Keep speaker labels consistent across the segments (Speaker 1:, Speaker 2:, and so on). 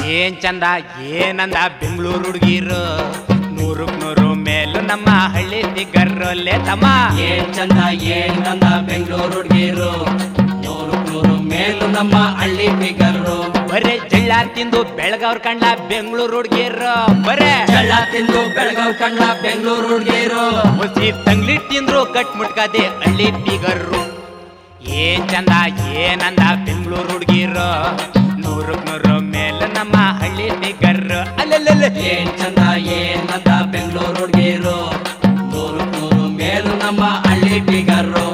Speaker 1: ಏನ್ ಚಂದ ಏನಂದ ಬೆಂಗಳೂರು ಹುಡುಗಿರು ನೂರಕ್ ನೂರು ಮೇಲು ನಮ್ಮ ಹಳ್ಳಿ ಫಿಗರ್ರಲ್ಲೇ ತಮ್ಮ
Speaker 2: ಏನ್ ಚಂದ ಏನ್ ನಂದ ಬೆಂಗಳೂರು ಹುಡುಗಿರು ನೂರು ನೂರು ಮೇಲು ನಮ್ಮ ಹಳ್ಳಿ ಫಿಗರು
Speaker 1: ಬರೇ ಜಳ್ಳ ತಿಂದು ಬೆಳಗವ್ರ ಕಂಡ ಬೆಂಗಳೂರು ಹುಡುಗಿರು ಬರೇ
Speaker 2: ಜಳ ತಿಂದು ಬೆಳಗಾವ್ ಕಂಡ ಬೆಂಗಳೂರು ಹುಡುಗಿರು
Speaker 1: ಮುಸಿ ತಂಗ್ಲಿ ತಿಂದ್ರು ಕಟ್ ಮುಟ್ಕದೆ ಹಳ್ಳಿ ಫಿಗರ್ರು ಏನ್ ಚಂದ ಏನಂದ ಬೆಂಗಳೂರು ಹುಡುಗಿರು ನೂರಕ್ ನೂರು ಮೇಲು ನಮ್ಮ ಹಳ್ಳಿ ಫಿಗರ್ ಅಲ್ಲಲ್ಲ
Speaker 2: ಏನ್ ಚಂದ ಏನ್ ನಂದ ಬೆಂಗಳೂರು ಹುಡುಗಿರು ನೂರು ನೂರು ಮೇಲು ನಮ್ಮ ಹಳ್ಳಿ figure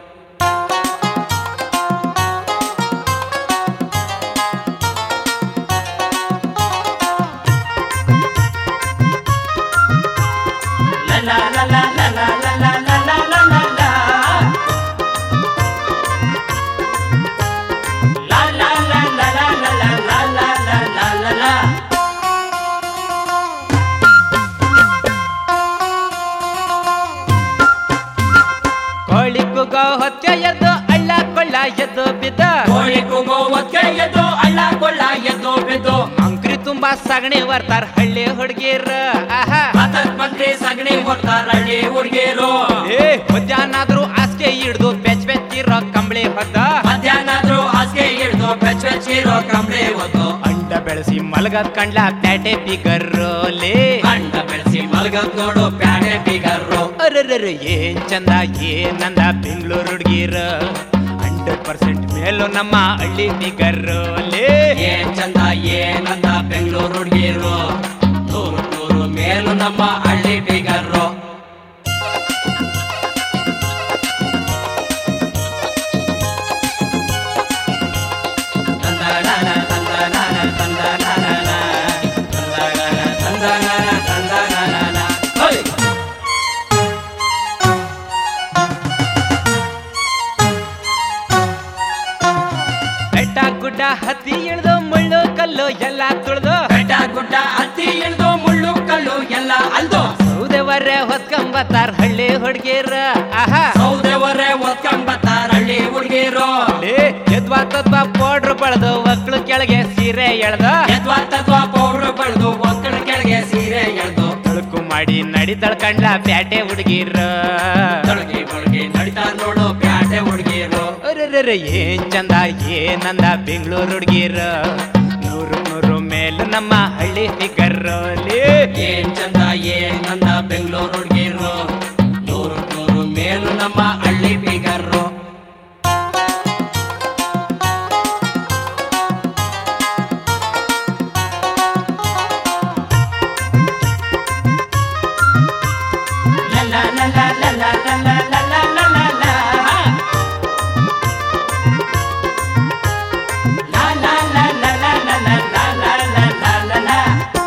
Speaker 2: La la la la la la la la la la la la la. La la la la la la la la la la la la la.
Speaker 1: ಕೋಳಿ ಕೂಗೋ ಹೊತ್ತೆ ಎದ್ದು ಅಳ್ಳ ಕೊಳ್ಳ ಎದ್ದು ಬಿದ್ದ
Speaker 2: ಕೋಳಿ ಕೂಗೋ ಒತ್ತೆ ಎದ್ದು ಅಳ್ಳ ಕೊಳ್ಳ ಎದ್ದು ಬಿದ್ದು
Speaker 1: ಅಂಕ್ರಿ ತುಂಬಾ ಸಗಣಿ ಬರ್ತಾರ ಹಳ್ಳಿ ಹುಡುಗಿರ ಆಹಾ
Speaker 2: ಮತಕ್ ಮಂತ್ರಿ ಸಗಣಿ ಹೊರ್ತಾರ ಹಳ್ಳಿ ಹುಡುಗಿರು
Speaker 1: ಏ ಮಧ್ಯಾಹ್ನಾದ್ರೂ ಹಾಸಿಗೆ ಹಿಡ್ದು ಬೆಚ್ ಬೆಚ್ಚಿರೋ ಕಂಬಳಿ ಹೊದ್ದ
Speaker 2: ಮಧ್ಯಾಹ್ನಾದ್ರು ಹಾಸಿಗೆ ಹಿಡ್ದು ಬೆಚ್ಚ ಬೆಚ್ಚಿರೋ ಕಂಬಳಿ ಹೊತ್ತು
Speaker 1: ಅಂಡ ಬೆಳೆಸಿ ಮಲಗದ್ ಕಂಡ್ಲ ಪ್ಯಾಟೆ ಬಿಗರ್ರೋಲಿ
Speaker 2: ಕಂಡ ಬೆಳೆಸಿ ಮಲ್ಗದ್ ನೋಡು ಪ್ಯಾಡೆ ಬಿಗರು
Speaker 1: ಅರರರ ಏನ್ ಚಂದ ಏನಂದ ಬೆಂಗಳೂರು ಹುಡುಗಿರ ಹಂಡ್ರೆಡ್ ಪರ್ಸೆಂಟ್ ಮೇಲೂ ನಮ್ಮ ಹಳ್ಳಿ ಬಿಗರ್ರೋಲಿ
Speaker 2: ಏನ್ ಚಂದ ಏನಂದ ಬೆಂಗಳೂರು ಹುಡುಗಿರು ನೂರು ನೂರು ಮೇಲು ನಮ್ಮ ಹಳ್ಳಿ ಬಿಗರು ತಂದನಾನ ತಂದನಾನ ತಂದನಾನ ತಂದನಾನ ತಂದನಾನ ತಂದನಾನ ಹೋಯ್
Speaker 1: ಬೆಟ್ಟ ಗುಡ್ಡ ಹತ್ತಿ ಇಳ್ದು ಮುಳ್ಳು ಕಲ್ಲು ಎಲ್ಲ ತುಳ್ದು
Speaker 2: ಬೆಟ್ಟ ಗುಡ್ಡ ಹತ್ತಿ ಇಳ್ದು ಮುಳ್ಳು ಕಲ್ಲು ಎಲ್ಲ ಅಲ್ದು
Speaker 1: ಸೌದೆವರೆ ಹೊತ್ಕೊಂಬತ್ತಾರ ಹಳ್ಳಿ ಹುಡುಗಿರ ಆಹಾ
Speaker 2: ಸೌದೆವರೇ ಒತ್ಕೊಂಬತ್ತಾರ ಹಳ್ಳಿ ಹುಡುಗಿರು
Speaker 1: ಲೇ ಎದ್ವಾ ತದ್ವಾ ಪೌಡ್ರ್ ಬಳದು ಮಕ್ಳು ಕೆಳಗೆ ಸೀರೆ ಎಳ್ದ
Speaker 2: ಎದ್ವಾ ತದ್ವಾ ಪೌಡ್ರು ಬಳ್ದು ಒಕ್ಕಳ ಕೆಳಗೆ ಸೀರೆ ಎಳ್ದು
Speaker 1: ತಳುಕು ಮಾಡಿ ನಡಿತಳ ಕಂಡ್ಲ ಪ್ಯಾಟೆ ಹುಡುಗಿರ
Speaker 2: ತೊಳಗಿ ತೊಳಗಿ ನಡಿತಾ ನೋಡು ಪ್ಯಾಟೆ ಹುಡುಗಿರು
Speaker 1: ಅರೆರೆರೆ ಏನ್ ಚಂದ ಏನಂದ ಬೆಂಗಳೂರು ಹುಡುಗಿರ ನೂರು ನೂರು ಮೇಲು ನಮ್ಮ ಹಳ್ಳಿ ಫಿಗರ್ರೋಲಿ
Speaker 2: ಏನ್ ಚಂದ ಏನಂದ ಬೆಂಗಳೂರು ಹುಡುಗಿರು ನೂರು ನೂರು ಮೇಲು ನಮ್ಮ ಹಳ್ಳಿ ಬಿಗರು La la la la la la la la la la la la la. La la la la la la la la la la la la la.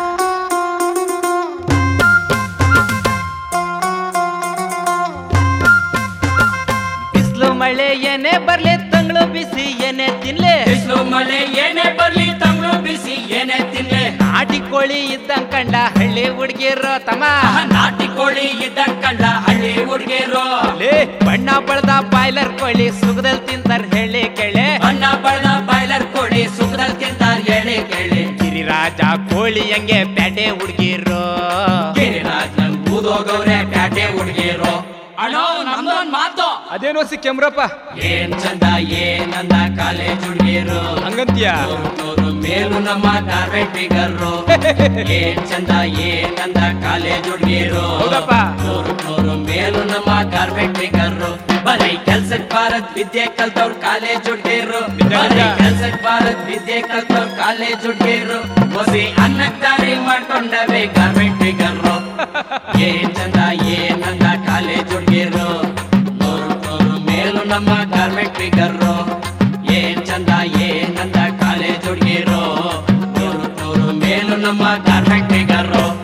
Speaker 1: ಬಿಸಿಲು ಮಳೆ ಏನೇ ಬರ್ಲಿ ತಂಗಳು ಬಿಸಿ ಏನೇ ತಿನ್ಲಿ
Speaker 2: ಬಿಸಿಲು ಮಳೆ ಏನೇ ಬರ್ಲಿ ತಮ್ಳು ಬಿಸಿ ಏನೇ ತಿನ್ಲೆ
Speaker 1: ನಾಟಿ ಕೋಳಿ ಇದ್ದಂಗ್ ಕಂಡ ಹಳ್ಳಿ ಹುಡುಗಿರ ತಮ್ಮ
Speaker 2: ಆಹ, ನಾಟಿ ಕೋಳಿ ಇದ್ದ ಕಂಡ ಹಳ್ಳಿ ಹುಡುಗಿರು
Speaker 1: ಲೇ ಬಣ್ಣ ಬಳದ ಬಾಯ್ಲರ್ ಕೋಳಿ ಸುಗದಲ್ಲಿ ತಿಂತಾರ ಹೇಳಿ ಕೇಳೆ
Speaker 2: ಬಣ್ಣ ಬಳ್ದ ಬಾಯ್ಲರ್ ಕೋಳಿ ಸುಖದಲ್ಲಿ ತಿಂತಾರ ಹೇಳಿ ಕೇಳಿ
Speaker 1: ಗಿರಿರಾಜ ಕೋಳಿ ಹಂಗೆ ಪ್ಯಾಟೆ ಹುಡುಗಿರು
Speaker 2: ಗಿರಿರಾಜ್ ನನ್ ಊದೋಗವ್ರೆ ಪ್ಯಾಟೆ ಹುಡುಗಿರು ಅಣ್ಣೋ ನಮ್ದೊಂದ್ ಮಾತು
Speaker 1: ಅದೇನೋ ಸಿಕ್ಕೆಮ್ರಪ್ಪ
Speaker 2: ಏನ್ ಚಂದ ಏನಂದ ಕಾಲೇಜ್ ಹುಡುಗಿರು
Speaker 1: ಹಂಗಂತೀಯ
Speaker 2: ನೂರು ನೂರು ಮೇಲು ನಮ್ಮ ಕಾರ್ಪೆಟ್ ಫಿಗರು ಏನ್ ಚಂದ ಏನಂದ ಕಾಲೇಜ್ ಹುಡುಗಿರು
Speaker 1: ಹೌದಪ್ಪ.
Speaker 2: ನೂರು ನೂರು ಮೇಲು ನಮ್ಮ ಕಾರ್ಪೆಟ್ ಫಿಗರು ಬರೀ ಕೆಲ್ಸಕ್ ಭಾರತ್ ವಿದ್ಯೆ ಕಲ್ತವ್ರ ಕಾಲೇಜ್ ಹುಡುಗಿರು
Speaker 1: ನಿಜ,
Speaker 2: ಬರೀ
Speaker 1: ನಿಜ.
Speaker 2: ಕೆಲ್ಸಕ್ ಭಾರತ್ ವಿದ್ಯೆ ಕಲ್ತವ್ರ ಕಾಲೇಜ್ ಹುಡುಗಿರು ಹೊಸಿ ಅನ್ನಕ್ ದಾರಿ ಮಾಡ್ಕೊಂಡವೆ ಕಾರ್ಪೆಟ್ ಫಿಗರು ಏನ್ ಚಂದ ಏನಂದ ಕಾಲೇಜ್ ಹುಡುಗಿರು ನೂರು ನೂರು ಮೇಲು ನಮ್ಮ ಗಾರ್ಮೆಂಟ್ ಫಿಗರು ಏನ್ ಚಂದ ಏನಂದ ಕಾಲೇಜ್ ಹುಡುಗಿರು ನೂರು ನೂರು ಮೇಲು ನಮ್ಮ ಗಾರ್ಮೆಂಟ್ ಫಿಗರು